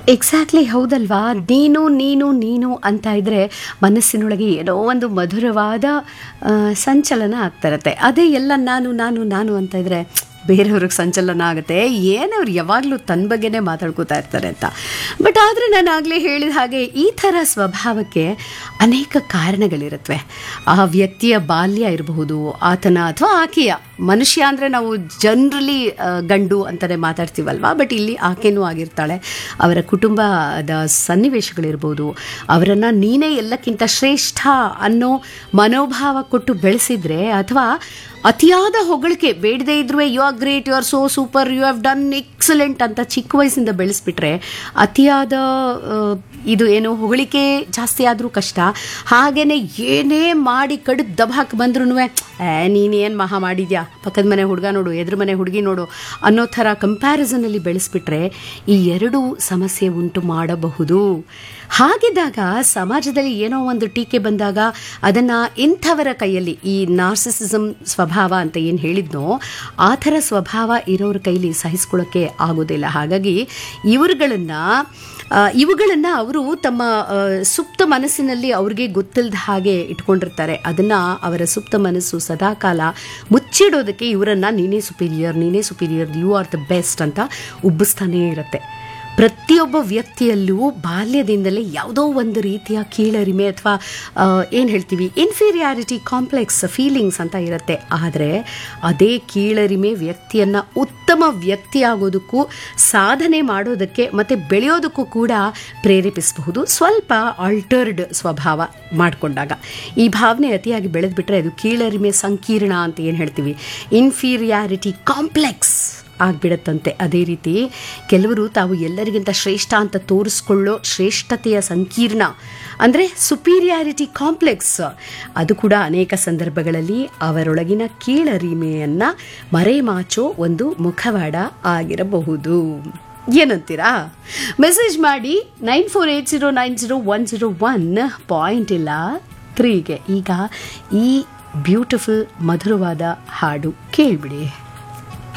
exactly ಹೌದಲ್ವಾ ನೀನು ನೀನು ನೀನು ಅಂತ ಇದ್ರೆ ಮನಸ್ಸಿನೊಳಗೆ ಏನೋ ಒಂದು ಮಧುರವಾದ ಆ, ಸಂಚಲನ ಆಗ್ತಿರತ್ತೆ ಅದೇ ಎಲ್ಲ ನಾನು ನಾನು ನಾನು ಅಂತ ಇದ್ರೆ ಬೇರೆಯವ್ರಿಗೆ ಸಂಚಲನ ಆಗುತ್ತೆ ಏನವ್ರು ಯಾವಾಗಲೂ ತನ್ನ ಬಗ್ಗೆನೇ ಮಾತಾಡ್ಕೋತಾ ಇರ್ತಾರೆ ಅಂತ ಬಟ್ ಆದರೆ ನಾನು ಆಗಲೇ ಹೇಳಿದ ಹಾಗೆ ಈ ಥರ ಸ್ವಭಾವಕ್ಕೆ ಅನೇಕ ಕಾರಣಗಳಿರುತ್ತವೆ ಆ ವ್ಯಕ್ತಿಯ ಬಾಲ್ಯ ಇರಬಹುದು ಆತನ ಅಥವಾ ಆಕೆಯ ಮನುಷ್ಯ ಅಂದರೆ ನಾವು ಜನರಲಿ ಗಂಡು ಅಂತಲೇ ಮಾತಾಡ್ತೀವಲ್ವಾ ಬಟ್ ಇಲ್ಲಿ ಆಕೆನೂ ಆಗಿರ್ತಾಳೆ ಅವರ ಕುಟುಂಬದ ಸನ್ನಿವೇಶಗಳಿರ್ಬೋದು ಅವರನ್ನು ನೀನೇ ಎಲ್ಲಕ್ಕಿಂತ ಶ್ರೇಷ್ಠ ಅನ್ನೋ ಮನೋಭಾವ ಕೊಟ್ಟು ಬೆಳೆಸಿದ್ರೆ ಅಥವಾ ಅತಿಯಾದ ಹೊಗಳಿಕೆ ಬೇಡದೇ ಇದ್ರೂ you are great you are so super you have done excellent ಅಂತ ಚಿಕ್ಕ ವಯಸ್ಸಿಂದ ಬೆಳೆಸ್ಬಿಟ್ರೆ ಅತಿಯಾದ ಆ, ಇದು ಏನು ಹೊಗಳಿಕೆ ಜಾಸ್ತಿ ಆದರೂ ಕಷ್ಟ ಹಾಗೇನೆ ಏನೇ ಮಾಡಿ ಕಡು ದಬಾಕ್ ಬಂದ್ರೂ ನೀನೇನು ಮಹಾ ಮಾಡಿದ್ಯಾ ಪಕ್ಕದ ಮನೆ ಹುಡುಗ ನೋಡು ಎದುರು ಮನೆ ಹುಡುಗಿ ನೋಡು ಅನ್ನೋ ಥರ ಕಂಪ್ಯಾರಿಸನಲ್ಲಿ ಬೆಳೆಸ್ಬಿಟ್ರೆ ಈ ಎರಡೂ ಸಮಸ್ಯೆ ಉಂಟು ಮಾಡಬಹುದು ಹಾಗಿದ್ದಾಗ ಸಮಾಜದಲ್ಲಿ ಏನೋ ಒಂದು ಟೀಕೆ ಬಂದಾಗ ಅದನ್ನು ಇಂಥವರ ಕೈಯಲ್ಲಿ ಈ ನಾರ್ಸಿಸಿಸಮ್ ಸ್ವಭಾವ ಅಂತ ಏನು ಹೇಳಿದ್ನೋ ಆ ಥರ ಸ್ವಭಾವ ಇರೋರ ಕೈಲಿ ಸಹಿಸ್ಕೊಳ್ಳೋಕ್ಕೆ ಆಗೋದಿಲ್ಲ ಹಾಗಾಗಿ ಇವರುಗಳನ್ನು ಇವುಗಳನ್ನು ಅವರು ತಮ್ಮ ಆ, ಸುಪ್ತ ಮನಸ್ಸಿನಲ್ಲಿ ಅವ್ರಿಗೆ ಗೊತ್ತಿಲ್ಲದ ಹಾಗೆ ಇಟ್ಕೊಂಡಿರ್ತಾರೆ ಅದನ್ನು ಅವರ ಸುಪ್ತ ಮನಸ್ಸು ಸದಾಕಾಲ ಮುಚ್ಚಿಡೋದಕ್ಕೆ ಇವರನ್ನು ನೀನೇ ಸುಪೀರಿಯರ್ ನೀನೇ superior you are the best ಅಂತ ಉಬ್ಬಿಸ್ತಾನೇ ಇರುತ್ತೆ ಪ್ರತಿಯೊಬ್ಬ ವ್ಯಕ್ತಿಯಲ್ಲೂ ಬಾಲ್ಯದಿಂದಲೇ ಯಾವುದೋ ಒಂದು ರೀತಿಯ ಕೀಳರಿಮೆ ಅಥವಾ ಏನು ಹೇಳ್ತೀವಿ ಇನ್ಫೀರಿಯಾರಿಟಿ ಕಾಂಪ್ಲೆಕ್ಸ್ ಫೀಲಿಂಗ್ಸ್ ಅಂತ ಇರುತ್ತೆ ಆದರೆ ಅದೇ ಕೀಳರಿಮೆ ವ್ಯಕ್ತಿಯನ್ನು ಉತ್ತಮ ವ್ಯಕ್ತಿಯಾಗೋದಕ್ಕೂ ಸಾಧನೆ ಮಾಡೋದಕ್ಕೆ ಮತ್ತು ಬೆಳೆಯೋದಕ್ಕೂ ಕೂಡ ಪ್ರೇರೇಪಿಸಬಹುದು ಸ್ವಲ್ಪ ಆಲ್ಟರ್ಡ್ ಸ್ವಭಾವ ಮಾಡಿಕೊಂಡಾಗ ಈ ಭಾವನೆ ಅತಿಯಾಗಿ ಬೆಳೆದ್ಬಿಟ್ರೆ ಅದು ಕೀಳರಿಮೆ ಸಂಕೀರ್ಣ ಅಂತ ಏನು ಹೇಳ್ತೀವಿ ಇನ್ಫೀರಿಯಾರಿಟಿ ಕಾಂಪ್ಲೆಕ್ಸ್ ಆಗ್ಬಿಡತ್ತಂತೆ ಅದೇ ರೀತಿ ಕೆಲವರು ತಾವು ಎಲ್ಲರಿಗಿಂತ ಶ್ರೇಷ್ಠ ಅಂತ ತೋರಿಸ್ಕೊಳ್ಳೋ ಶ್ರೇಷ್ಠತೆಯ ಸಂಕೀರ್ಣ ಅಂದರೆ ಸುಪೀರಿಯಾರಿಟಿ ಕಾಂಪ್ಲೆಕ್ಸ್ ಅದು ಕೂಡ ಅನೇಕ ಸಂದರ್ಭಗಳಲ್ಲಿ ಅವರೊಳಗಿನ ಕೀಳರಿಮೆಯನ್ನು ಮರೆಮಾಚೋ ಒಂದು ಮುಖವಾಡ ಆಗಿರಬಹುದು ಏನಂತೀರಾ ಮೆಸೇಜ್ ಮಾಡಿ nine four eight zero nine zero one zero one point ಇಲ್ಲ ತ್ರೀಗೆ ಈಗ ಈ ಬ್ಯೂಟಿಫುಲ್ ಮಧುರವಾದ ಹಾಡು ಕೇಳಿಬಿಡಿ